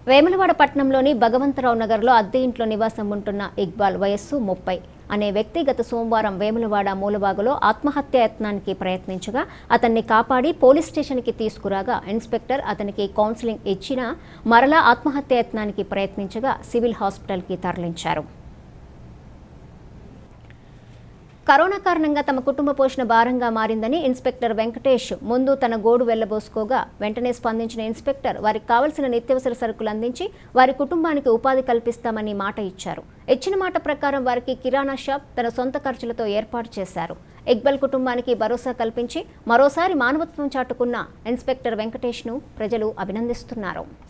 వేములవాడ పట్టణంలోని భగవంతరావు నగర్లో అద్దె ఇంట్లో నివాసం ఉంటున్న ఇక్బాల్ వయస్సు ముప్పై అనే వ్యక్తి గత సోమవారం వేములవాడ మూలబాగులో ఆత్మహత్య యత్నానికి ప్రయత్నించగా అతన్ని కాపాడి పోలీస్ స్టేషన్కి తీసుకురాగా ఇన్స్పెక్టర్ అతనికి కౌన్సిలింగ్ ఇచ్చినా మరలా ఆత్మహత్య యత్నానికి ప్రయత్నించగా సివిల్ హాస్పిటల్కి తరలించారు కరోనా కారణంగా తమ కుటుంబ పోషణ భారంగా మారిందని ఇన్స్పెక్టర్ వెంకటేష్ ముందు తన గోడు వెళ్లబోసుకోగా వెంటనే స్పందించిన ఇన్స్పెక్టర్ వారికి కావలసిన నిత్యావసర సరుకులు అందించి వారి కుటుంబానికి ఉపాధి కల్పిస్తామని మాట ఇచ్చారు ఇచ్చిన మాట ప్రకారం వారికి కిరాణా షాప్ తన సొంత ఖర్చులతో ఏర్పాటు చేశారు ఇక్బల్ కుటుంబానికి భరోసా కల్పించి మరోసారి మానవత్వం చాటుకున్న ఇన్స్పెక్టర్ వెంకటేష్ను ప్రజలు అభినందిస్తున్నారు